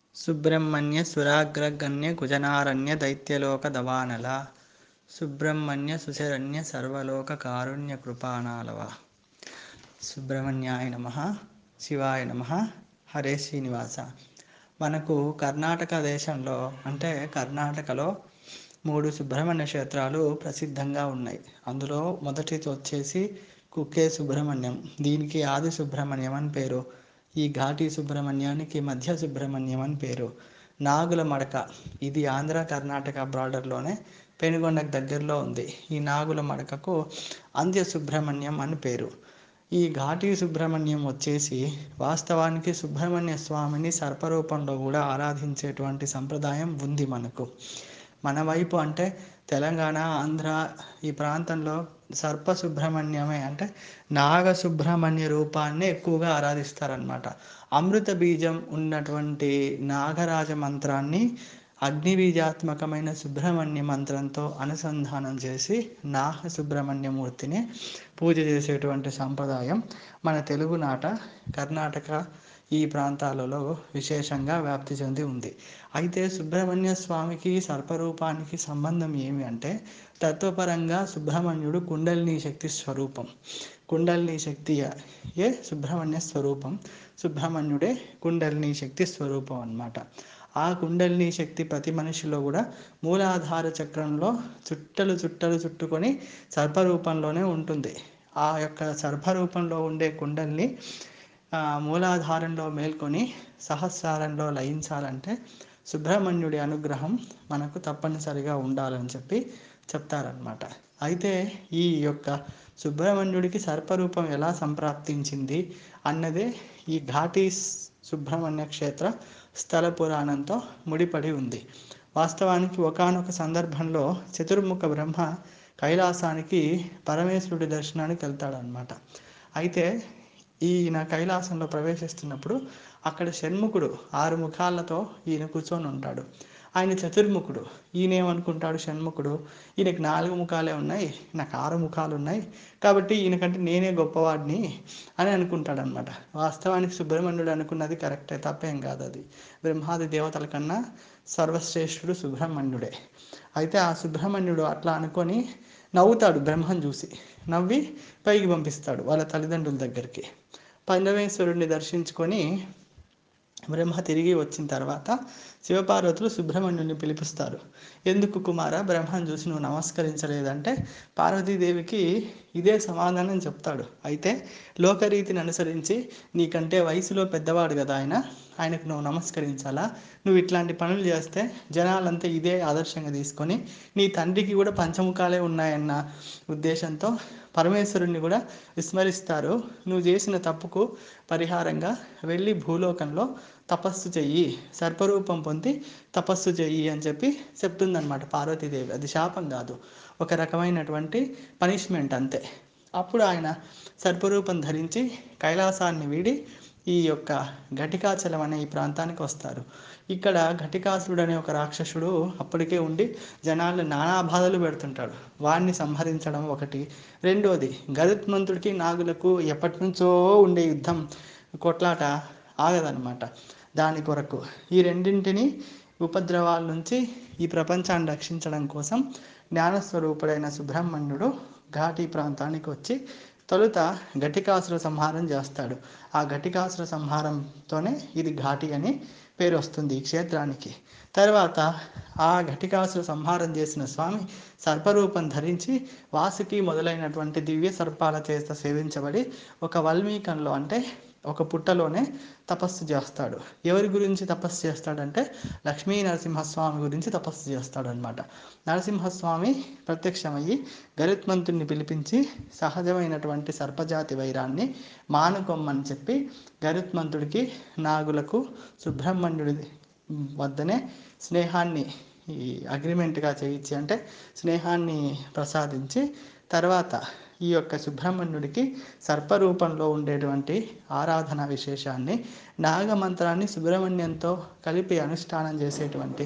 సుబ్రహ్మణ్య సురాగ్రగణ్య కుజనారణ్య దైత్యలోక దవానల సుబ్రహ్మణ్య సుశరణ్య సర్వలోక కారుణ్య కృపానాలవ సుబ్రహ్మణ్యాయ నమ శివాయ నమ హరే శ్రీనివాస మనకు కర్ణాటక దేశంలో అంటే కర్ణాటకలో మూడు సుబ్రహ్మణ్య క్షేత్రాలు ప్రసిద్ధంగా ఉన్నాయి అందులో మొదటిది వచ్చేసి కుక్కే సుబ్రహ్మణ్యం దీనికి ఆది సుబ్రహ్మణ్యం అని పేరు ఈ ఘాటి సుబ్రహ్మణ్యానికి మధ్య సుబ్రహ్మణ్యం అని పేరు నాగుల మడక ఇది ఆంధ్ర కర్ణాటక బార్డర్లోనే పెనుగొండకు దగ్గరలో ఉంది ఈ నాగుల మడకకు అంత్య సుబ్రహ్మణ్యం అని పేరు ఈ ఘాటి సుబ్రహ్మణ్యం వచ్చేసి వాస్తవానికి సుబ్రహ్మణ్య స్వామిని సర్పరూపంలో కూడా ఆరాధించేటువంటి సంప్రదాయం ఉంది మనకు మన వైపు అంటే తెలంగాణ ఆంధ్ర ఈ ప్రాంతంలో సర్ప సుబ్రహ్మణ్యమే అంటే నాగ సుబ్రహ్మణ్య రూపాన్ని ఎక్కువగా ఆరాధిస్తారనమాట అమృత బీజం ఉన్నటువంటి నాగరాజ మంత్రాన్ని అగ్నిబీజాత్మకమైన సుబ్రహ్మణ్య మంత్రంతో అనుసంధానం చేసి నాగ సుబ్రహ్మణ్యమూర్తిని పూజ చేసేటువంటి సంప్రదాయం మన తెలుగునాట కర్ణాటక ఈ ప్రాంతాలలో విశేషంగా వ్యాప్తి చెంది ఉంది అయితే సుబ్రహ్మణ్య స్వామికి సర్పరూపానికి సంబంధం ఏమి అంటే తత్వపరంగా సుబ్రహ్మణ్యుడు కుండలిని శక్తి స్వరూపం కుండలిని శక్తి ఏ సుబ్రహ్మణ్య స్వరూపం సుబ్రహ్మణ్యుడే కుండలిని శక్తి స్వరూపం అన్నమాట ఆ కుండలిని శక్తి ప్రతి మనిషిలో కూడా మూలాధార చక్రంలో చుట్టలు చుట్టలు చుట్టుకొని సర్పరూపంలోనే ఉంటుంది ఆ యొక్క సర్పరూపంలో ఉండే కుండల్ని మూలాధారంలో మేల్కొని సహస్రారంలో లయించాలంటే సుబ్రహ్మణ్యుడి అనుగ్రహం మనకు తప్పనిసరిగా ఉండాలని చెప్పి చెప్తారనమాట అయితే ఈ యొక్క సుబ్రహ్మణ్యుడికి సర్పరూపం ఎలా సంప్రాప్తించింది అన్నదే ఈ ఘాటీ సుబ్రహ్మణ్య క్షేత్ర స్థల పురాణంతో ముడిపడి ఉంది వాస్తవానికి ఒకనొక సందర్భంలో చతుర్ముఖ బ్రహ్మ కైలాసానికి పరమేశ్వరుడి దర్శనానికి వెళ్తాడనమాట అయితే ఈయన కైలాసంలో ప్రవేశిస్తున్నప్పుడు అక్కడ షణ్ముఖుడు ఆరు ముఖాలతో ఈయన కూర్చొని ఉంటాడు ఆయన చతుర్ముఖుడు ఈయన ఏమనుకుంటాడు షణ్ముఖుడు ఈయనకి నాలుగు ముఖాలే ఉన్నాయి నాకు ఆరు ముఖాలు ఉన్నాయి కాబట్టి ఈయనకంటే నేనే గొప్పవాడిని అని అనుకుంటాడు అనమాట వాస్తవానికి సుబ్రహ్మణ్యుడు అనుకున్నది కరెక్టే తప్పేం కాదు అది బ్రహ్మాది దేవతల కన్నా సర్వశ్రేష్ఠుడు సుబ్రహ్మణ్యుడే అయితే ఆ సుబ్రహ్మణ్యుడు అట్లా అనుకొని నవ్వుతాడు బ్రహ్మను చూసి నవ్వి పైకి పంపిస్తాడు వాళ్ళ తల్లిదండ్రుల దగ్గరికి పరమేశ్వరుడిని దర్శించుకొని బ్రహ్మ తిరిగి వచ్చిన తర్వాత శివపార్వతులు సుబ్రహ్మణ్యుని పిలిపిస్తారు ఎందుకు కుమార బ్రహ్మను చూసి నువ్వు నమస్కరించలేదంటే పార్వతీదేవికి ఇదే సమాధానం చెప్తాడు అయితే లోకరీతిని అనుసరించి నీకంటే వయసులో పెద్దవాడు కదా ఆయన ఆయనకు నువ్వు నమస్కరించాలా నువ్వు ఇట్లాంటి పనులు చేస్తే జనాలంతా ఇదే ఆదర్శంగా తీసుకొని నీ తండ్రికి కూడా పంచముఖాలే ఉన్నాయన్న ఉద్దేశంతో పరమేశ్వరుణ్ణి కూడా విస్మరిస్తారు నువ్వు చేసిన తప్పుకు పరిహారంగా వెళ్ళి భూలోకంలో తపస్సు చెయ్యి సర్పరూపం పొంది తపస్సు చెయ్యి అని చెప్పి చెప్తుందన్నమాట పార్వతీదేవి అది శాపం కాదు ఒక రకమైనటువంటి పనిష్మెంట్ అంతే అప్పుడు ఆయన సర్పరూపం ధరించి కైలాసాన్ని వీడి ఈ యొక్క ఘటికాచలం అనే ఈ ప్రాంతానికి వస్తారు ఇక్కడ ఘటికాసురుడు అనే ఒక రాక్షసుడు అప్పటికే ఉండి జనాలను నానా బాధలు పెడుతుంటాడు వాడిని సంహరించడం ఒకటి రెండోది గరుత్మంతుడికి నాగులకు ఎప్పటి నుంచో ఉండే యుద్ధం కొట్లాట ఆగదనమాట దాని కొరకు ఈ రెండింటిని ఉపద్రవాల నుంచి ఈ ప్రపంచాన్ని రక్షించడం కోసం జ్ఞానస్వరూపుడైన సుబ్రహ్మణ్యుడు ఘాటి ప్రాంతానికి వచ్చి తొలుత ఘటికాసుర సంహారం చేస్తాడు ఆ ఘటికాసుర సంహారంతోనే ఇది ఘాటి అని పేరు వస్తుంది ఈ క్షేత్రానికి తర్వాత ఆ ఘటికాసుర సంహారం చేసిన స్వామి సర్పరూపం ధరించి వాసుకి మొదలైనటువంటి దివ్య సర్పాల చేత సేవించబడి ఒక వల్మీకంలో అంటే ఒక పుట్టలోనే తపస్సు చేస్తాడు ఎవరి గురించి తపస్సు చేస్తాడంటే లక్ష్మీ నరసింహస్వామి గురించి తపస్సు చేస్తాడు అనమాట నరసింహస్వామి ప్రత్యక్షమయ్యి గరుత్మంతుడిని పిలిపించి సహజమైనటువంటి సర్పజాతి వైరాన్ని మానుకొమ్మని చెప్పి గరుత్మంతుడికి నాగులకు సుబ్రహ్మణ్యుడి వద్దనే స్నేహాన్ని ఈ అగ్రిమెంట్గా చేయించి అంటే స్నేహాన్ని ప్రసాదించి తర్వాత ఈ యొక్క సుబ్రహ్మణ్యుడికి సర్పరూపంలో ఉండేటువంటి ఆరాధన విశేషాన్ని నాగమంత్రాన్ని సుబ్రహ్మణ్యంతో కలిపి అనుష్ఠానం చేసేటువంటి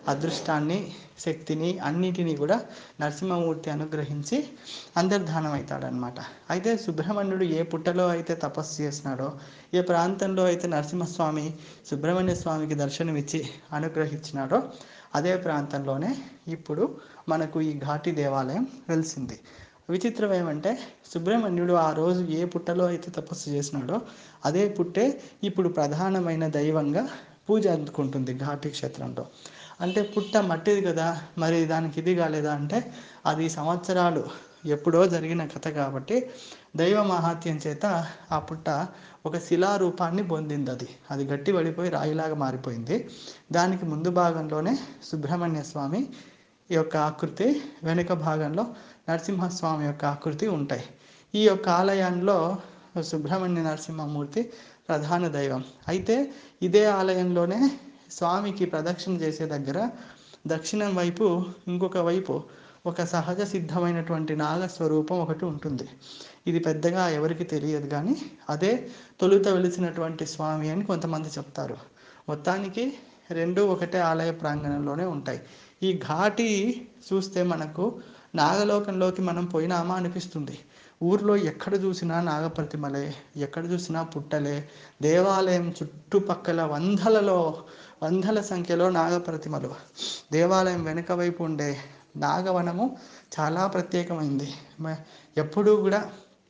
అదృష్టాన్ని శక్తిని అన్నిటినీ కూడా నరసింహమూర్తి అనుగ్రహించి అంతర్ధానం అవుతాడనమాట అయితే సుబ్రహ్మణ్యుడు ఏ పుట్టలో అయితే తపస్సు చేసినాడో ఏ ప్రాంతంలో అయితే నరసింహస్వామి సుబ్రహ్మణ్య స్వామికి దర్శనమిచ్చి అనుగ్రహించినాడో అదే ప్రాంతంలోనే ఇప్పుడు మనకు ఈ ఘాటి దేవాలయం వెలిసింది విచిత్రం ఏమంటే సుబ్రహ్మణ్యుడు ఆ రోజు ఏ పుట్టలో అయితే తపస్సు చేసినాడో అదే పుట్టే ఇప్పుడు ప్రధానమైన దైవంగా పూజ అందుకుంటుంది ఘాటి క్షేత్రంలో అంటే పుట్ట మట్టిది కదా మరి దానికి ఇది కాలేదా అంటే అది సంవత్సరాలు ఎప్పుడో జరిగిన కథ కాబట్టి దైవ మహాత్యం చేత ఆ పుట్ట ఒక శిలారూపాన్ని పొందింది అది అది గట్టి పడిపోయి రాయిలాగా మారిపోయింది దానికి ముందు భాగంలోనే సుబ్రహ్మణ్య స్వామి యొక్క ఆకృతి వెనుక భాగంలో నరసింహస్వామి యొక్క ఆకృతి ఉంటాయి ఈ యొక్క ఆలయంలో సుబ్రహ్మణ్య నరసింహమూర్తి ప్రధాన దైవం అయితే ఇదే ఆలయంలోనే స్వామికి ప్రదక్షిణ చేసే దగ్గర దక్షిణం వైపు ఇంకొక వైపు ఒక సహజ సిద్ధమైనటువంటి నాగస్వరూపం ఒకటి ఉంటుంది ఇది పెద్దగా ఎవరికి తెలియదు కానీ అదే తొలుత వెలిసినటువంటి స్వామి అని కొంతమంది చెప్తారు మొత్తానికి రెండు ఒకటే ఆలయ ప్రాంగణంలోనే ఉంటాయి ఈ ఘాటి చూస్తే మనకు నాగలోకంలోకి మనం పోయినామా అనిపిస్తుంది ఊర్లో ఎక్కడ చూసినా నాగప్రతిమలే ఎక్కడ చూసినా పుట్టలే దేవాలయం చుట్టుపక్కల వందలలో వందల సంఖ్యలో నాగప్రతిమలు దేవాలయం వెనుక వైపు ఉండే నాగవనము చాలా ప్రత్యేకమైంది ఎప్పుడూ కూడా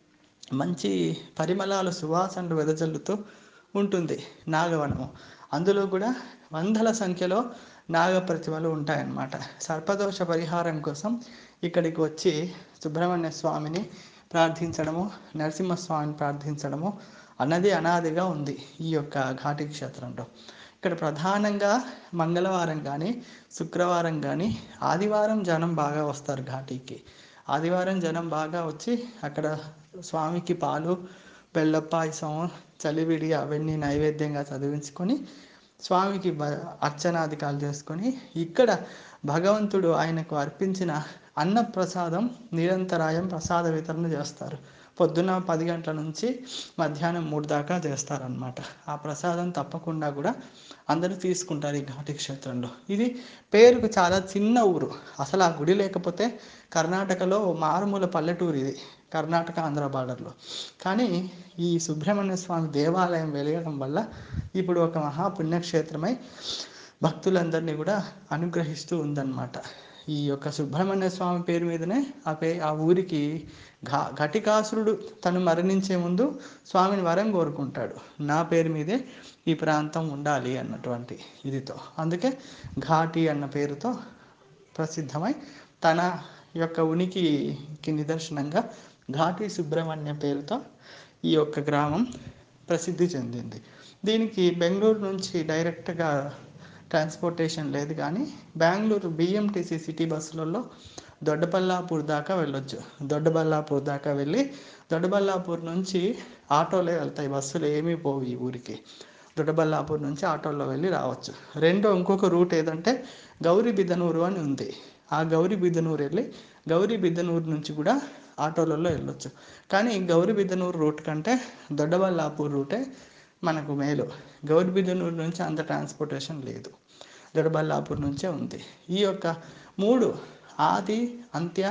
మంచి పరిమళాలు సువాసనలు వెదజల్లుతూ ఉంటుంది నాగవనము అందులో కూడా వందల సంఖ్యలో నాగప్రతిమలు ఉంటాయన్నమాట సర్పదోష పరిహారం కోసం ఇక్కడికి వచ్చి సుబ్రహ్మణ్య స్వామిని ప్రార్థించడము నరసింహస్వామిని ప్రార్థించడము అన్నది అనాదిగా ఉంది ఈ యొక్క ఘాటి క్షేత్రంలో ఇక్కడ ప్రధానంగా మంగళవారం కానీ శుక్రవారం కానీ ఆదివారం జనం బాగా వస్తారు ఘాటీకి ఆదివారం జనం బాగా వచ్చి అక్కడ స్వామికి పాలు బెల్ల పాయసం చలివిడి అవన్నీ నైవేద్యంగా చదివించుకొని స్వామికి బ అర్చనాధికాలు చేసుకొని ఇక్కడ భగవంతుడు ఆయనకు అర్పించిన అన్న ప్రసాదం నిరంతరాయం ప్రసాద వితరణ చేస్తారు పొద్దున పది గంటల నుంచి మధ్యాహ్నం మూడు దాకా చేస్తారనమాట ఆ ప్రసాదం తప్పకుండా కూడా అందరూ తీసుకుంటారు ఈ ఘాటి క్షేత్రంలో ఇది పేరుకు చాలా చిన్న ఊరు అసలు ఆ గుడి లేకపోతే కర్ణాటకలో మారుమూల పల్లెటూరు ఇది కర్ణాటక ఆంధ్ర బార్డర్లో కానీ ఈ సుబ్రహ్మణ్య స్వామి దేవాలయం వెలగడం వల్ల ఇప్పుడు ఒక మహాపుణ్యక్షేత్రమై భక్తులందరినీ కూడా అనుగ్రహిస్తూ ఉందన్నమాట ఈ యొక్క సుబ్రహ్మణ్య స్వామి పేరు మీదనే ఆ పే ఆ ఊరికి ఘా ఘటికాసురుడు తను మరణించే ముందు స్వామిని వరం కోరుకుంటాడు నా పేరు మీదే ఈ ప్రాంతం ఉండాలి అన్నటువంటి ఇదితో అందుకే ఘాటి అన్న పేరుతో ప్రసిద్ధమై తన యొక్క ఉనికికి నిదర్శనంగా ఘాటి సుబ్రహ్మణ్య పేరుతో ఈ యొక్క గ్రామం ప్రసిద్ధి చెందింది దీనికి బెంగళూరు నుంచి డైరెక్ట్గా ట్రాన్స్పోర్టేషన్ లేదు కానీ బెంగళూరు బిఎంటీసీ సిటీ బస్సులలో దొడ్డబల్లాపూర్ దాకా వెళ్ళొచ్చు దొడ్డబల్లాపూర్ దాకా వెళ్ళి దొడ్డబల్లాపూర్ నుంచి ఆటోలే వెళ్తాయి బస్సులు ఏమీ పోవు ఈ ఊరికి దొడ్డబల్లాపూర్ నుంచి ఆటోలో వెళ్ళి రావచ్చు రెండో ఇంకొక రూట్ ఏదంటే గౌరీ బిదనూరు అని ఉంది ఆ గౌరీ బిదనూరు వెళ్ళి గౌరీ బిదనూరు నుంచి కూడా ఆటోలలో వెళ్ళొచ్చు కానీ గౌరీ బిదనూరు రూట్ కంటే దొడ్డబల్లాపూర్ రూటే మనకు మేలు గౌరీ బిదనూరు నుంచి అంత ట్రాన్స్పోర్టేషన్ లేదు దొడ్డబల్లాపూర్ నుంచే ఉంది ఈ యొక్క మూడు ఆది అంత్య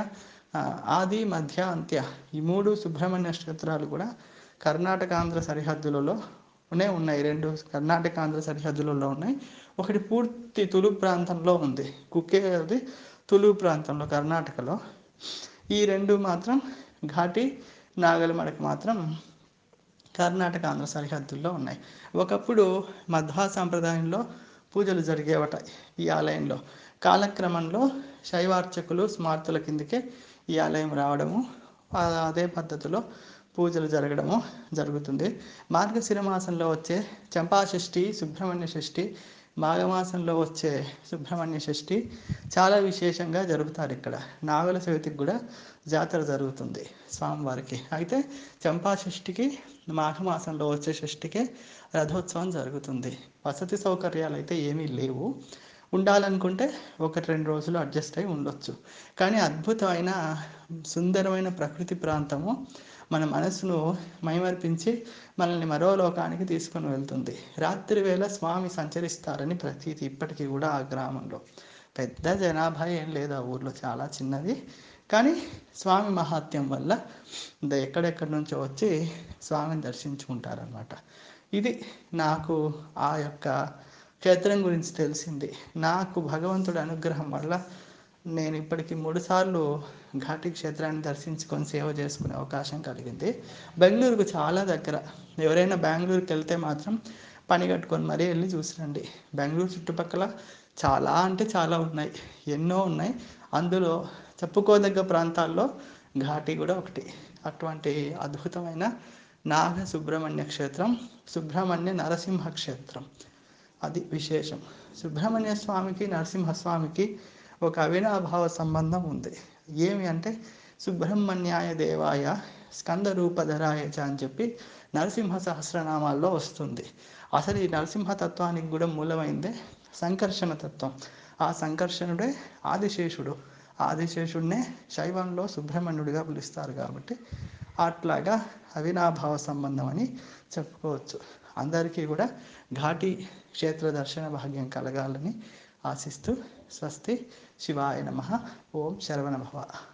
ఆది మధ్య అంత్య ఈ మూడు సుబ్రహ్మణ్య క్షేత్రాలు కూడా కర్ణాటక ఆంధ్ర సరిహద్దులలో ఉన్నాయి రెండు కర్ణాటక ఆంధ్ర సరిహద్దులలో ఉన్నాయి ఒకటి పూర్తి తులు ప్రాంతంలో ఉంది కుక్కేది తులు ప్రాంతంలో కర్ణాటకలో ఈ రెండు మాత్రం ఘాటి నాగలమడకి మాత్రం కర్ణాటక ఆంధ్ర సరిహద్దుల్లో ఉన్నాయి ఒకప్పుడు మధ్వా సాంప్రదాయంలో పూజలు జరిగేవట ఈ ఆలయంలో కాలక్రమంలో శైవార్చకులు స్మార్తుల కిందకే ఈ ఆలయం రావడము అదే పద్ధతిలో పూజలు జరగడము జరుగుతుంది మార్గశిర మాసంలో వచ్చే చంపాషష్ఠి సుబ్రహ్మణ్య షష్ఠి మాఘమాసంలో వచ్చే సుబ్రహ్మణ్య షష్ఠి చాలా విశేషంగా జరుపుతారు ఇక్కడ నాగుల చవితికి కూడా జాతర జరుగుతుంది స్వామివారికి అయితే చంపా షష్ఠికి మాఘమాసంలో వచ్చే షష్ఠికే రథోత్సవం జరుగుతుంది వసతి సౌకర్యాలు అయితే ఏమీ లేవు ఉండాలనుకుంటే ఒకటి రెండు రోజులు అడ్జస్ట్ అయి ఉండొచ్చు కానీ అద్భుతమైన సుందరమైన ప్రకృతి ప్రాంతము మన మనసును మైమర్పించి మనల్ని మరో లోకానికి తీసుకొని వెళ్తుంది రాత్రి వేళ స్వామి సంచరిస్తారని ప్రతీతి ఇప్పటికీ కూడా ఆ గ్రామంలో పెద్ద జనాభా ఏం లేదు ఆ ఊర్లో చాలా చిన్నది కానీ స్వామి మహాత్యం వల్ల ఎక్కడెక్కడి నుంచో వచ్చి స్వామిని దర్శించుకుంటారనమాట ఇది నాకు ఆ యొక్క క్షేత్రం గురించి తెలిసింది నాకు భగవంతుడి అనుగ్రహం వల్ల నేను ఇప్పటికి మూడు సార్లు ఘాటి క్షేత్రాన్ని దర్శించుకొని సేవ చేసుకునే అవకాశం కలిగింది బెంగళూరుకు చాలా దగ్గర ఎవరైనా బెంగళూరుకి వెళ్తే మాత్రం పని కట్టుకొని మరీ వెళ్ళి చూసిరండి బెంగళూరు చుట్టుపక్కల చాలా అంటే చాలా ఉన్నాయి ఎన్నో ఉన్నాయి అందులో చెప్పుకోదగ్గ ప్రాంతాల్లో ఘాటి కూడా ఒకటి అటువంటి అద్భుతమైన నాగ సుబ్రహ్మణ్య క్షేత్రం సుబ్రహ్మణ్య నరసింహ క్షేత్రం అది విశేషం సుబ్రహ్మణ్య స్వామికి నరసింహస్వామికి ఒక అవినాభావ సంబంధం ఉంది ఏమి అంటే సుబ్రహ్మణ్యాయ దేవాయ స్కంద రూపధరాయ చ అని చెప్పి నరసింహ సహస్రనామాల్లో వస్తుంది అసలు ఈ నరసింహతత్వానికి కూడా మూలమైందే సంకర్షణ తత్వం ఆ సంకర్షణుడే ఆదిశేషుడు ఆదిశేషుడినే శైవంలో సుబ్రహ్మణ్యుడిగా పిలుస్తారు కాబట్టి అట్లాగా అవినాభావ సంబంధం అని చెప్పుకోవచ్చు అందరికీ కూడా ఘాటి క్షేత్ర దర్శన భాగ్యం కలగాలని ఆశిస్తూ స్వస్తి శివాయ నమ ఓం శరవణ భవ